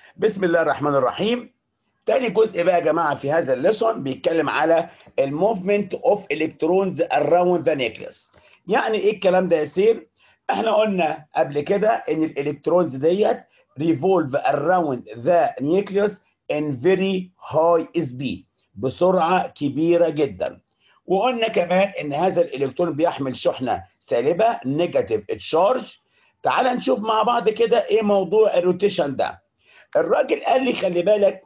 بسم الله الرحمن الرحيم تاني جزء بقى يا جماعه في هذا الليسون بيتكلم على الموفمنت اوف الكترونز اراوند ذا نيكليس يعني ايه الكلام ده يا سير احنا قلنا قبل كده ان الالكترونز ديت ريفولف اراوند ذا نيكليس ان فيري هاي سبيد بسرعه كبيره جدا وقلنا كمان ان هذا الالكترون بيحمل شحنه سالبه نيجاتيف تشارج تعال نشوف مع بعض كده ايه موضوع الروتيشن ده الراجل قال لي خلي بالك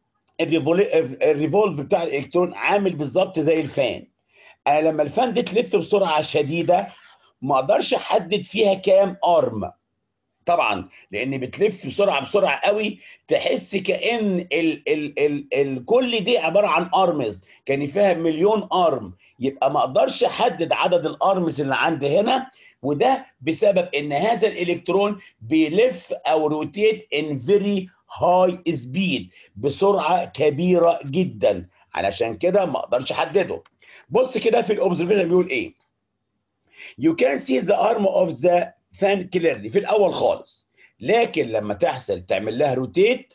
الريفولف بتاع الالكترون عامل بالظبط زي الفان انا لما الفان دي تلف بسرعه شديده ما اقدرش احدد فيها كام ارم طبعا لان بتلف بسرعه بسرعه قوي تحس كان ال ال ال ال كل دي عباره عن ارمز كان فيها مليون ارم يبقى ما اقدرش احدد عدد الارمز اللي عندي هنا وده بسبب ان هذا الالكترون بيلف او روتيت ان فيري هاي سبيد بسرعه كبيره جدا علشان كده ما اقدرش احدده بص كده في الاوبزرفيشن بيقول ايه you can see the arm of the fan clearly في الاول خالص لكن لما تحصل تعمل لها روتيت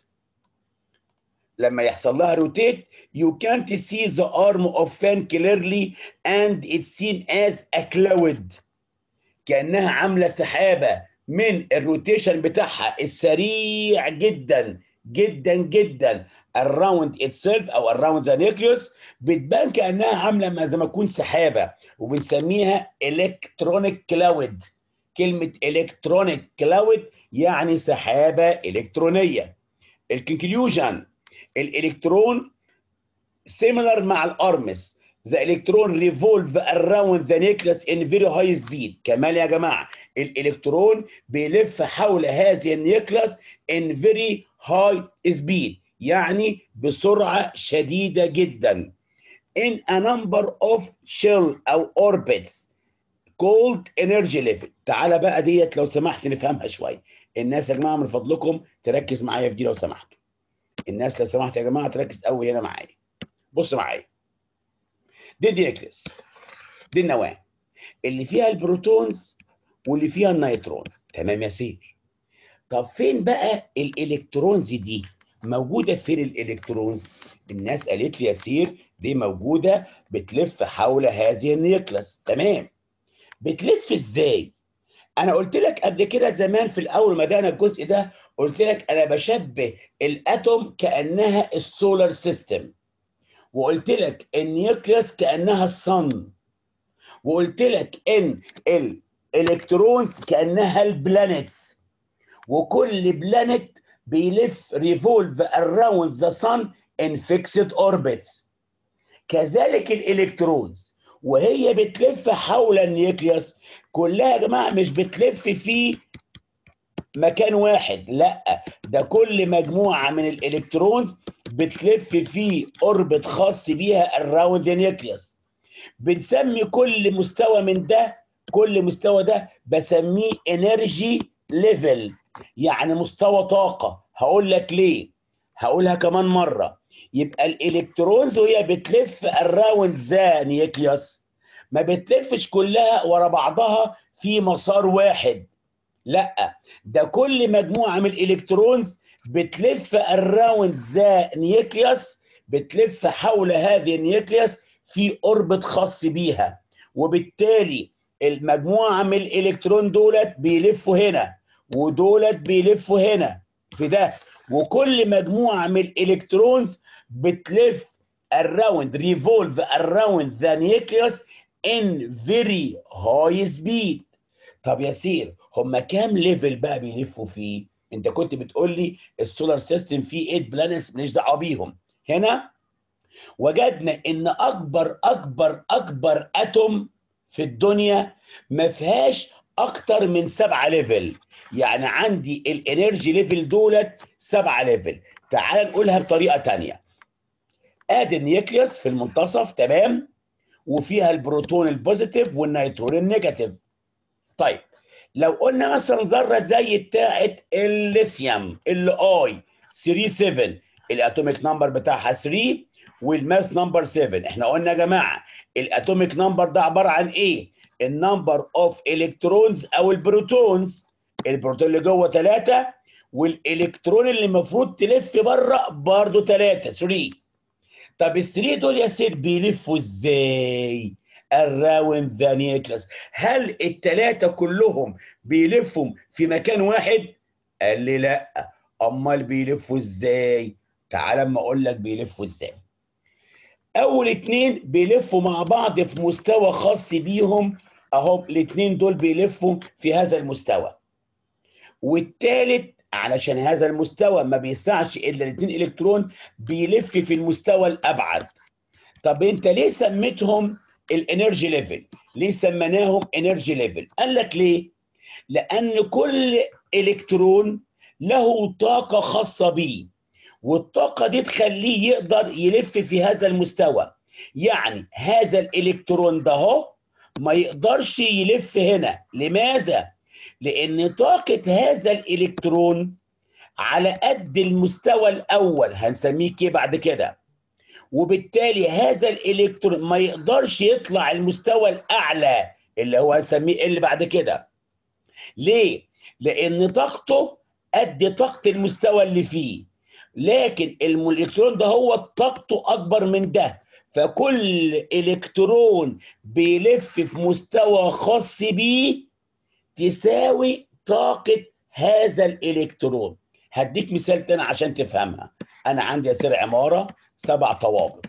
لما يحصل لها روتيت you can't see the arm of fan clearly and it's seen as a cloud كانها عامله سحابه من الروتيشن بتاعها السريع جدا جدا جدا around itself او around the nucleus بتبان كانها عامله زي ما تكون سحابه وبنسميها electronic cloud كلمه electronic cloud يعني سحابه الكترونيه الكونكلوجن الالكترون similar مع الارمس the electron revolve around the nucleus in very high speed كمان يا جماعه الالكترون بيلف حول هذه النيوكلاس in very high speed يعني بسرعه شديده جدا in a number of shell او orbits called energy level تعالى بقى ديت لو سمحت نفهمها شويه الناس يا جماعه من فضلكم تركز معايا في دي لو سمحتوا الناس لو سمحت يا جماعه تركز قوي هنا معايا بص معايا دي نيكلس دي النواه اللي فيها البروتونز واللي فيها النيترونز تمام يا سير طب فين بقى الالكترونز دي موجوده فين الالكترونز الناس قالت لي يا سير دي موجوده بتلف حول هذه النيكلس تمام بتلف ازاي انا قلت لك قبل كده زمان في الاول ما بدانا الجزء ده قلت لك انا بشبه الاتوم كانها السولار سيستم وقلت لك النيوكليوس كانها الصن وقلت لك ان الالكترونز كانها البلانيتس وكل بلانيت بيلف ريفولف اراوند ذا صن ان فيكسد اوربتس كذلك الالكترونز وهي بتلف حول النيوكليوس كلها يا جماعه مش بتلف في مكان واحد لا ده كل مجموعه من الالكترونز بتلف في اوربت خاص بيها الراوند نيوكليوس بنسمي كل مستوى من ده كل مستوى ده بسميه انرجي ليفل يعني مستوى طاقه هقول لك ليه هقولها كمان مره يبقى الالكترونز وهي بتلف الراوند ذا نيوكليوس ما بتلفش كلها ورا بعضها في مسار واحد لا ده كل مجموعه من الالكترونز بتلف الراوند ذا نيوكليوس بتلف حول هذه النيوكليوس في اوربت خاص بيها وبالتالي المجموعه من الالكترون دولت بيلفوا هنا ودولت بيلفوا هنا في ده وكل مجموعه من الالكترونز بتلف around revolve around the nucleus in very high speed طب يا سير هم كام ليفل بقى بيلفوا فيه انت كنت بتقول لي السولار سيستم فيه 8 بلانيتس ماليش دعوه بيهم هنا وجدنا ان اكبر اكبر اكبر اتوم في الدنيا ما فيهاش اكتر من سبعة ليفل يعني عندي الانرجي ليفل دولت سبعة ليفل تعال نقولها بطريقه تانية ادي النيوكليوس في المنتصف تمام وفيها البروتون البوزيتيف والنيترون النيجاتيف طيب لو قلنا مثلا ذره زي بتاعه الليثيوم ال اي 3 7 الاتوميك نمبر بتاعها 3 والماس نمبر 7 احنا قلنا يا جماعه الاتوميك نمبر ده عباره عن ايه النمبر اوف الكترونز او البروتونز البروتون اللي جوه 3 والالكترون اللي المفروض تلف بره برضه 3 3 طب ال 3 دول يا سيد بيلفوا ازاي؟ around the nucleus هل الثلاثه كلهم بيلفوا في مكان واحد؟ قال لي لا امال بيلفوا ازاي؟ تعال اما اقول لك بيلفوا ازاي. اول اتنين بيلفوا مع بعض في مستوى خاص بيهم اهو الاتنين دول بيلفوا في هذا المستوى. والتالت علشان هذا المستوى ما بيسعش الا الاثنين الكترون بيلف في المستوى الابعد طب انت ليه سميتهم الانرجي ليفل ليه سميناهم انرجي ليفل قال لك ليه لان كل الكترون له طاقه خاصه بيه والطاقه دي تخليه يقدر يلف في هذا المستوى يعني هذا الالكترون ده هو ما يقدرش يلف هنا لماذا لان طاقه هذا الالكترون على قد المستوى الاول هنسميه كيه بعد كده وبالتالي هذا الالكترون ما يقدرش يطلع المستوى الاعلى اللي هو هنسميه اللي بعد كده ليه لان طاقته قد طاقه المستوى اللي فيه لكن الالكترون ده هو طاقته اكبر من ده فكل الكترون بيلف في مستوى خاص بيه تساوي طاقة هذا الإلكترون هديك مثال تاني عشان تفهمها أنا عندي أسير عمارة سبع طوابق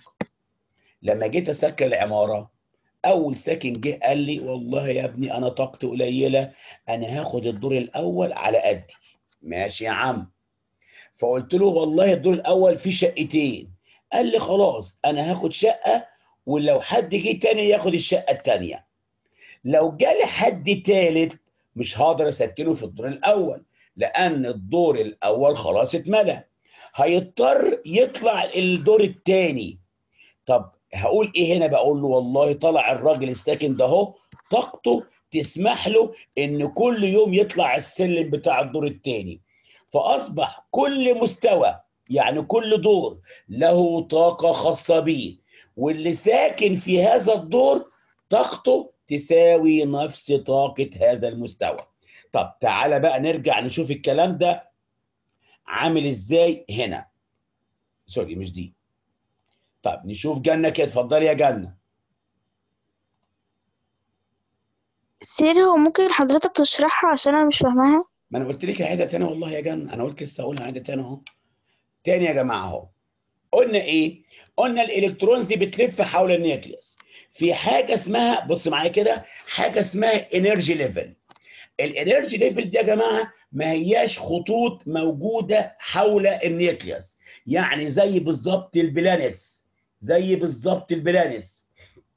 لما جيت أسكن العمارة أول ساكن جه قال لي والله يا ابني أنا طاقتي قليلة أنا هاخد الدور الأول على قدي ماشي يا عم فقلت له والله الدور الأول فيه شقتين قال لي خلاص أنا هاخد شقة ولو حد جه تاني ياخد الشقة التانية لو جالي حد تالت مش هقدر اسكنه في الدور الاول لان الدور الاول خلاص اتملى هيضطر يطلع الدور الثاني طب هقول ايه هنا بقول له والله طلع الراجل الساكن ده اهو طاقته تسمح له ان كل يوم يطلع السلم بتاع الدور الثاني فاصبح كل مستوى يعني كل دور له طاقه خاصه بيه واللي ساكن في هذا الدور طاقته تساوي نفس طاقة هذا المستوى طب تعالى بقى نرجع نشوف الكلام ده عامل ازاي هنا سوري مش دي طب نشوف جنة كده اتفضلي يا جنة سير هو ممكن حضرتك تشرحها عشان انا مش فاهماها ما انا قلت لك عيدة تاني والله يا جنة انا قلت لسه اقولها عيدة تاني اهو تاني يا جماعة اهو قلنا ايه قلنا الالكترونز دي بتلف حول النيوكليوس في حاجه اسمها بص معايا كده حاجه اسمها انرجي ليفل الانرجي ليفل دي يا جماعه ما هياش خطوط موجوده حول النيوكليوس يعني زي بالظبط البلانيتس زي بالظبط البلانيتس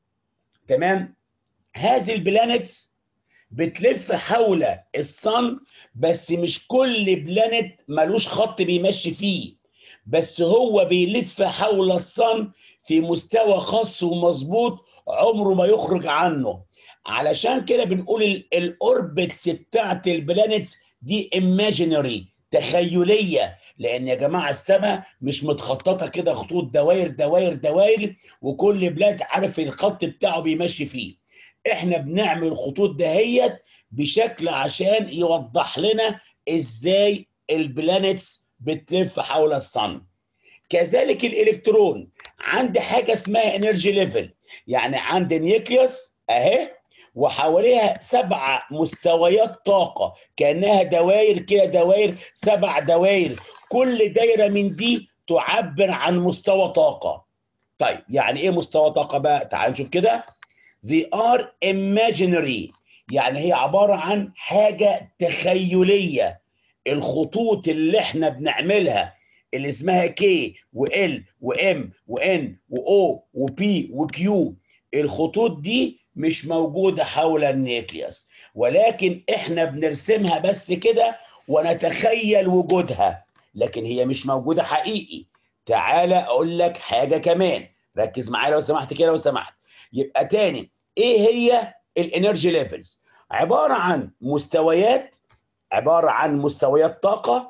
تمام هذه البلانيتس بتلف حول الصن بس مش كل بلانت ملوش خط بيمشي فيه بس هو بيلف حول الصن في مستوى خاص ومظبوط عمره ما يخرج عنه علشان كده بنقول الاوربتس بتاعت البلانتس دي ايماجينري تخيليه لان يا جماعه السماء مش متخططه كده خطوط دواير دواير دواير وكل بلاد عارف الخط بتاعه بيمشي فيه احنا بنعمل خطوط دهيت بشكل عشان يوضح لنا ازاي البلانتس بتلف حول الصن كذلك الالكترون عندي حاجه اسمها انرجي ليفل يعني عندي نيوكليوس اهي وحواليها سبع مستويات طاقه كانها دوائر كده دوائر سبع دوائر كل دايره من دي تعبر عن مستوى طاقه طيب يعني ايه مستوى طاقه بقى تعال نشوف كده they are imaginary يعني هي عباره عن حاجه تخيليه الخطوط اللي احنا بنعملها اللي اسمها كي وال وام وان واو وبي وكيو الخطوط دي مش موجوده حول النيوكليوس ولكن احنا بنرسمها بس كده ونتخيل وجودها لكن هي مش موجوده حقيقي تعالى اقول لك حاجه كمان ركز معايا لو سمحت كده لو سمحت يبقى تاني ايه هي الانرجي ليفلز عباره عن مستويات عباره عن مستويات طاقه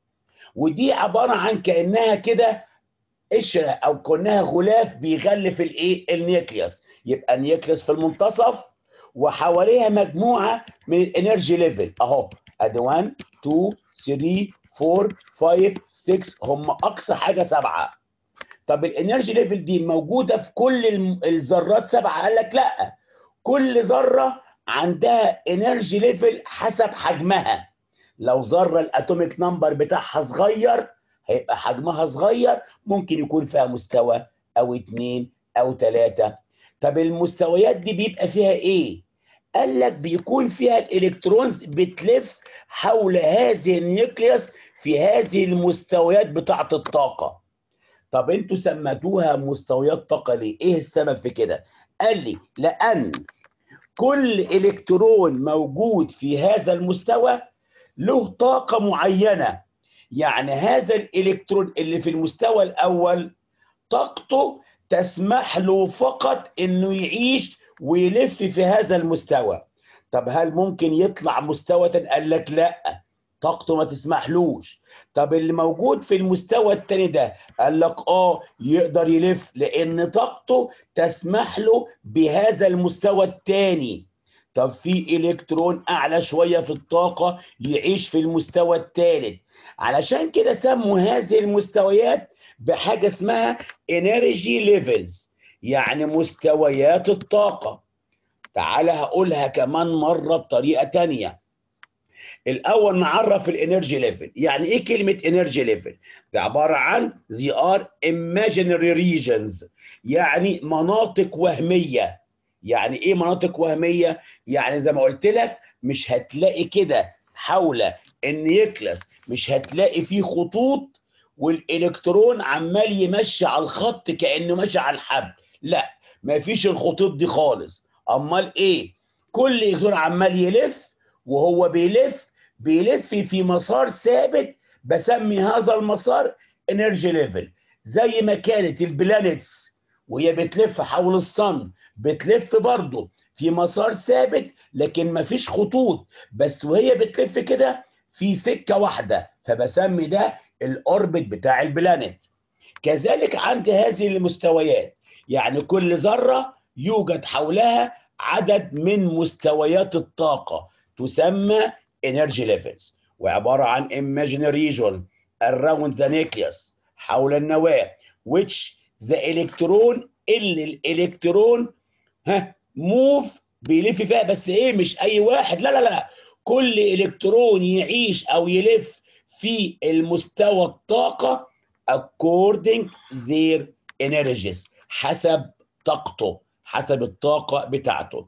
ودي عباره عن كانها كده قشره او كانها غلاف بيغلف الايه النيوكليوس يبقى النيوكليوس في المنتصف وحواليها مجموعه من الانرجي ليفل اهو ادي 1 2 3 4 5 6 هم اقصى حاجه سبعه طب الانرجي ليفل دي موجوده في كل الم- الذرات سبعه قال لك لا كل ذره عندها انرجي ليفل حسب حجمها لو ذره الاتوميك نمبر بتاعها صغير هيبقى حجمها صغير ممكن يكون فيها مستوى او اتنين او تلاته طب المستويات دي بيبقى فيها ايه؟ قال لك بيكون فيها الالكترونز بتلف حول هذه النيوكليوس في هذه المستويات بتاعه الطاقه طب انتوا سميتوها مستويات طاقه ليه؟ ايه السبب في كده؟ قال لي لان كل الكترون موجود في هذا المستوى له طاقه معينه يعني هذا الالكترون اللي في المستوى الاول طاقته تسمح له فقط انه يعيش ويلف في هذا المستوى طب هل ممكن يطلع مستوى تاني؟ قال لك لا طاقته ما تسمحلوش طب اللي موجود في المستوى التاني ده قال لك اه يقدر يلف لان طاقته تسمح له بهذا المستوى التاني طب في الكترون اعلى شويه في الطاقه يعيش في المستوى الثالث علشان كده سموا هذه المستويات بحاجه اسمها انرجي ليفلز يعني مستويات الطاقه تعال هقولها كمان مره بطريقه تانية الاول نعرف الانرجي ليفل يعني ايه كلمه انرجي ليفل ده عباره عن they are imaginary regions يعني مناطق وهميه يعني ايه مناطق وهميه يعني زي ما قلت لك مش هتلاقي كده حول النيوكليوس مش هتلاقي فيه خطوط والالكترون عمال يمشي على الخط كانه ماشي على الحبل لا مفيش الخطوط دي خالص امال ايه كل الكترون عمال يلف وهو بيلف بيلف في مسار ثابت بسمي هذا المسار انرجي ليفل زي ما كانت البلانيتس وهي بتلف حول الصن بتلف برضه في مسار ثابت لكن مفيش خطوط بس وهي بتلف كده في سكه واحده فبسمي ده الاوربت بتاع البلانيت كذلك عند هذه المستويات يعني كل ذره يوجد حولها عدد من مستويات الطاقه تسمى energy levels وعباره عن imaginary region around the nucleus حول النواه which the electron اللي الالكترون ها موف بيلف فيها بس ايه مش اي واحد لا لا لا كل الكترون يعيش او يلف في المستوى الطاقه according their energies حسب طاقته حسب الطاقه بتاعته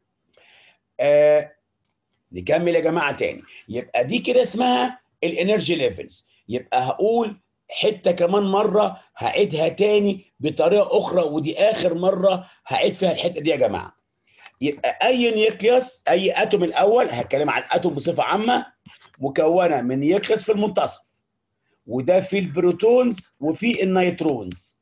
آه نكمل يا جماعه تاني يبقى دي كده اسمها الانرجي ليفلز يبقى هقول حته كمان مره هعيدها تاني بطريقه اخرى ودي اخر مره هعيد فيها الحته دي يا جماعه يبقى اي نيوكليوس اي اتوم الاول هتكلم عن اتوم بصفه عامه مكونه من نيوكليوس في المنتصف وده في البروتونز وفي النيترونز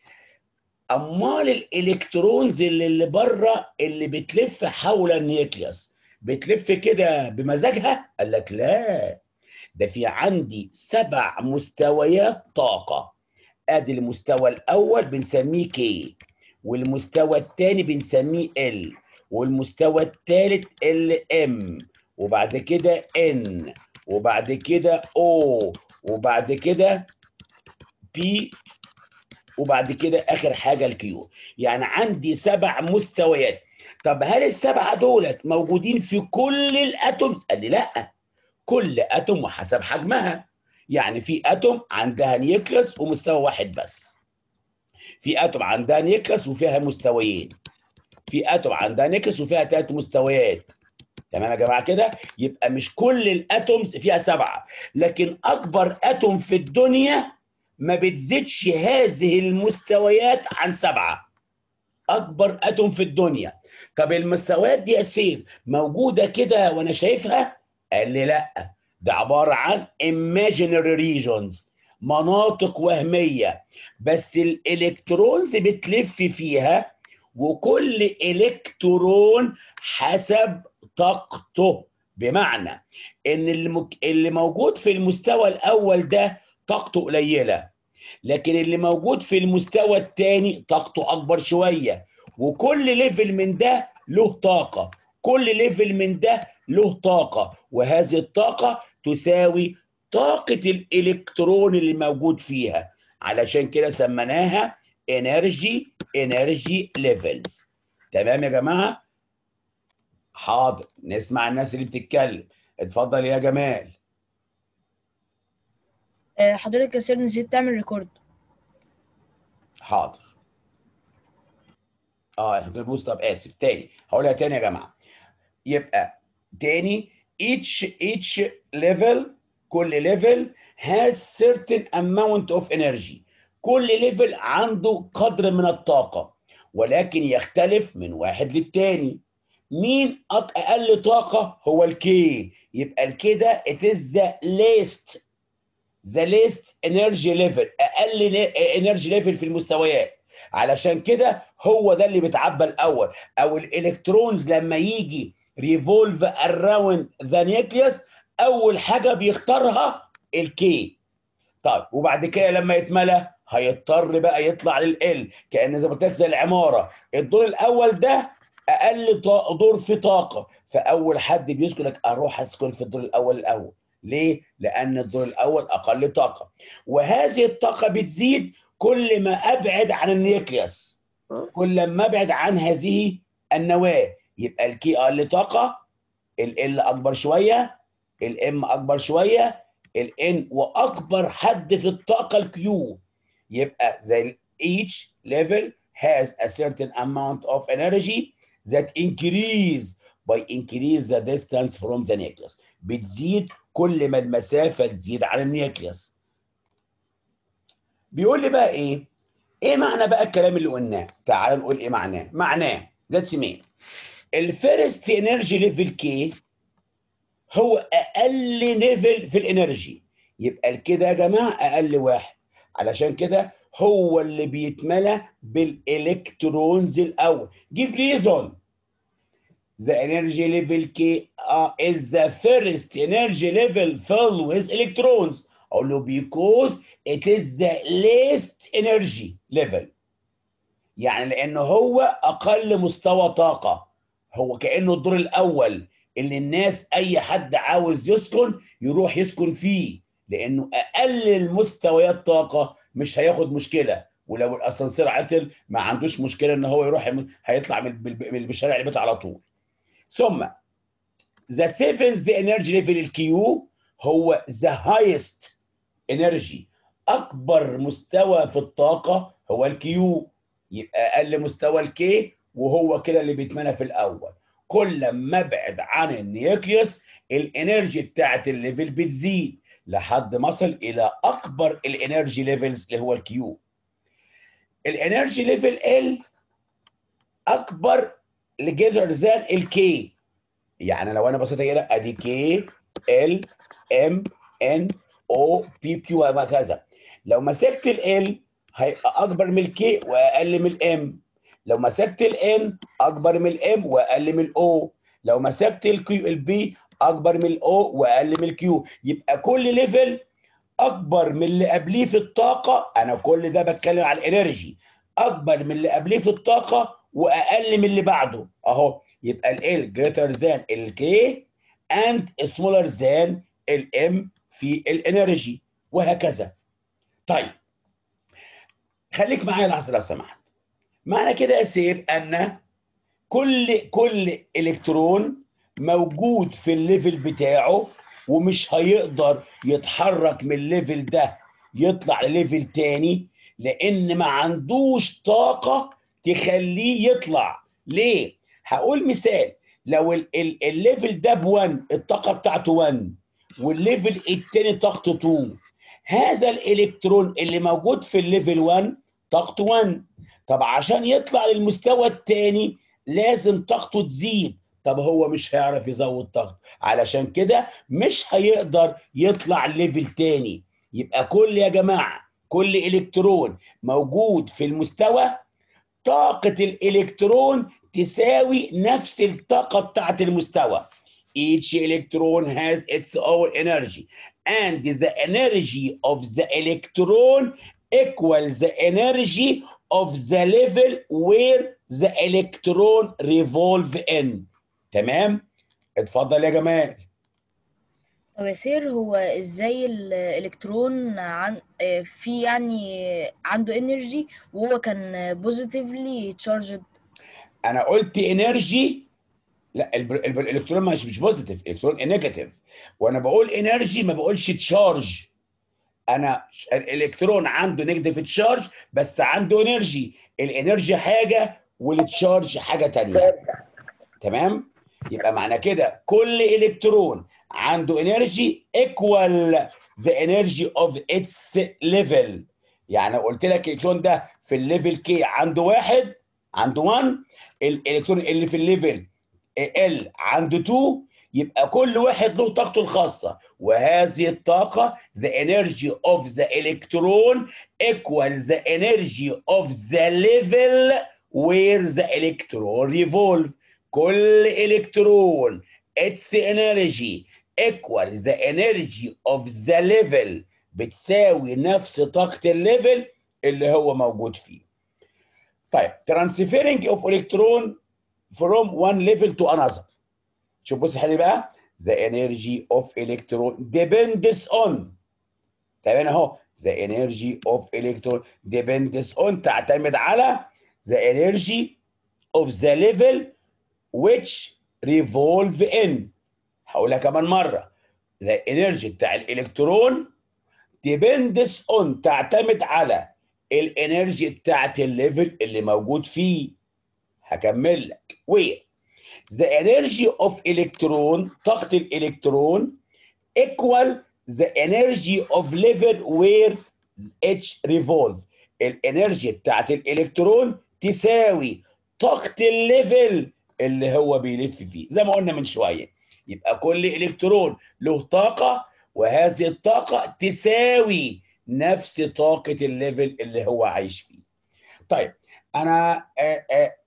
امال الالكترونز اللي, اللي بره اللي بتلف حول النيوكليوس بتلف كده بمزاجها قال لك لا ده في عندي سبع مستويات طاقه ادي المستوى الاول بنسميه كي والمستوى الثاني بنسميه ال والمستوى الثالث ال ام وبعد كده ان وبعد كده او وبعد كده بي وبعد كده اخر حاجه الكيو يعني عندي سبع مستويات طب هل السبعه دولت موجودين في كل الاتومز قال لي لا كل اتوم وحسب حجمها يعني في اتوم عندها نيوكليوس ومستوى واحد بس في اتوم عندها نيوكليوس وفيها مستويين في اتوم عندها نيوكليوس وفيها ثلاث مستويات تمام يا جماعه كده يبقى مش كل الاتومز فيها سبعه لكن اكبر اتوم في الدنيا ما بتزيدش هذه المستويات عن سبعه اكبر اتوم في الدنيا طب المستويات دي يا سيد موجوده كده وانا شايفها قال لي لا ده عباره عن imaginary regions مناطق وهميه بس الالكترونز بتلف فيها وكل الكترون حسب طاقته بمعنى ان المك... اللي موجود في المستوى الاول ده طاقته قليله لكن اللي موجود في المستوى الثاني طاقته اكبر شويه وكل ليفل من ده له طاقه كل ليفل من ده له طاقه وهذه الطاقه تساوي طاقة الإلكترون اللي موجود فيها علشان كده سميناها انرجي انرجي ليفلز تمام يا جماعة حاضر نسمع الناس اللي بتتكلم اتفضل يا جمال آه، حضرتك يا سير نسيت تعمل ريكورد حاضر اه احنا كنا بنبص طب اسف تاني هقولها تاني يا جماعه يبقى تاني each each level كل level has certain amount of energy كل ليفل عنده قدر من الطاقه ولكن يختلف من واحد للتاني مين أق- اقل طاقه هو الكي يبقى الكي ده it is the least the least energy level اقل انرجي ليفل في المستويات علشان كده هو ده اللي بيتعبى الاول او الالكترونز لما يجي ريفولف اراوند ذا نيوكليوس اول حاجه بيختارها الكي طيب وبعد كده لما يتملى هيضطر بقى يطلع للال كان زي ما قلت لك زي العماره الدور الاول ده اقل طا- دور في طاقه فاول حد بيسكن لك اروح اسكن في الدور الاول الاول ليه؟ لان الدور الاول اقل طاقه وهذه الطاقه بتزيد كل ما ابعد عن النيوكليوس كل ما ابعد عن هذه النواه يبقى الكي اقل طاقه ال اكبر شويه الام اكبر شويه الان واكبر حد في الطاقه الكيو يبقى زي each level has a certain amount of energy that increase by increase the distance from the nucleus بتزيد كل ما المسافه تزيد عن النيوكليوس بيقول لي بقى ايه ايه معنى بقى الكلام اللي قلناه تعال نقول ايه معناه معناه ذاتس مين الفيرست انرجي ليفل كي هو اقل ليفل في الانرجي يبقى الكده يا جماعه اقل واحد علشان كده هو اللي بيتملى بالالكترونز الاول give reason the energy level K uh, is the first energy level filled with electrons اقول له because it is the least energy level يعني لانه هو اقل مستوى طاقه هو كانه الدور الاول اللي الناس اي حد عاوز يسكن يروح يسكن فيه لانه اقل المستويات طاقه مش هياخد مشكله ولو الاسانسير عطل ما عندوش مشكله ان هو يروح هيطلع من من الشارع البيت على طول ثم the seventh energy level الكيو هو the highest energy اكبر مستوى في الطاقه هو الكيو يبقى اقل مستوى الكي وهو كده اللي بيتمنى في الاول كل ما ابعد عن النيوكليوس الانرجي بتاعت الليفل بتزيد لحد ما اصل الى اكبر الانرجي ليفلز اللي هو الكيو الانرجي ليفل ال اكبر لجيتر ذان الكي يعني لو انا بصيت كده ادي كي ال ام ان او بي كيو وهكذا لو مسكت ال هيبقى اكبر من الكي واقل من الام لو مسكت الان اكبر من الام واقل من الاو لو مسكت الكيو البي اكبر من الاو واقل من الكيو يبقى كل ليفل اكبر من اللي قبليه في الطاقه انا كل ده بتكلم على الانرجي اكبر من اللي قبليه في الطاقه واقل من اللي بعده اهو يبقى ال greater than الكي and smaller than الام في الانرجي وهكذا طيب خليك معايا لحظه لو سمحت معنى كده يا سير ان كل كل الكترون موجود في الليفل بتاعه ومش هيقدر يتحرك من الليفل ده يطلع لليفل تاني لان ما عندوش طاقه تخليه يطلع ليه هقول مثال لو ال- ال- الليفل ده ب1 الطاقه بتاعته 1 والليفل التاني طاقته 2 هذا الالكترون اللي موجود في الليفل 1 طاقته 1 طب عشان يطلع للمستوى الثاني لازم طاقته تزيد طب هو مش هيعرف يزود طاقته علشان كده مش هيقدر يطلع ليفل تاني يبقى كل يا جماعه كل الكترون موجود في المستوى طاقه الالكترون تساوي نفس الطاقه بتاعه المستوى each electron has its own energy and the energy of the electron equals the energy of the level where the electron revolve in تمام اتفضل يا جمال يا سير هو ازاي الالكترون عن آه، في يعني عنده انرجي وهو كان بوزيتيفلي تشارجد انا قلت انرجي لا الب- الب- الالكترون مش مش بوزيتيف الالكترون نيجاتيف وانا بقول انرجي ما بقولش تشارج انا ش- الالكترون عنده نيجاتيف تشارج بس عنده انرجي الانرجي حاجه والتشارج حاجه تانية تمام يبقى معنى كده كل الكترون عنده انرجي ايكوال ذا انرجي اوف اتس ليفل يعني لو قلت لك الالكترون ده في الليفل كي عنده واحد عنده 1 الالكترون اللي في الليفل ال عنده 2 يبقى كل واحد له طاقته الخاصه وهذه الطاقه the energy of the electron equal the energy of the level where the electron revolve كل الكترون its energy equal the energy of the level بتساوي نفس طاقه الليفل اللي هو موجود فيه طيب transferring of electron from one level to another شوف بص الحل بقى the energy of electron depends on تمام اهو the energy of electron depends on تعتمد على the energy of the level which revolve in هقولها كمان مره the energy بتاع الالكترون depends on تعتمد على الانرجي بتاعت الليفل اللي موجود فيه هكمل لك وين the energy of electron طاقة الإلكترون equal the energy of level where H revolve الانرجي بتاعت الإلكترون تساوي طاقة الليفل اللي هو بيلف فيه زي ما قلنا من شوية يبقى كل إلكترون له طاقة وهذه الطاقة تساوي نفس طاقة الليفل اللي هو عايش فيه طيب أنا آه، آه،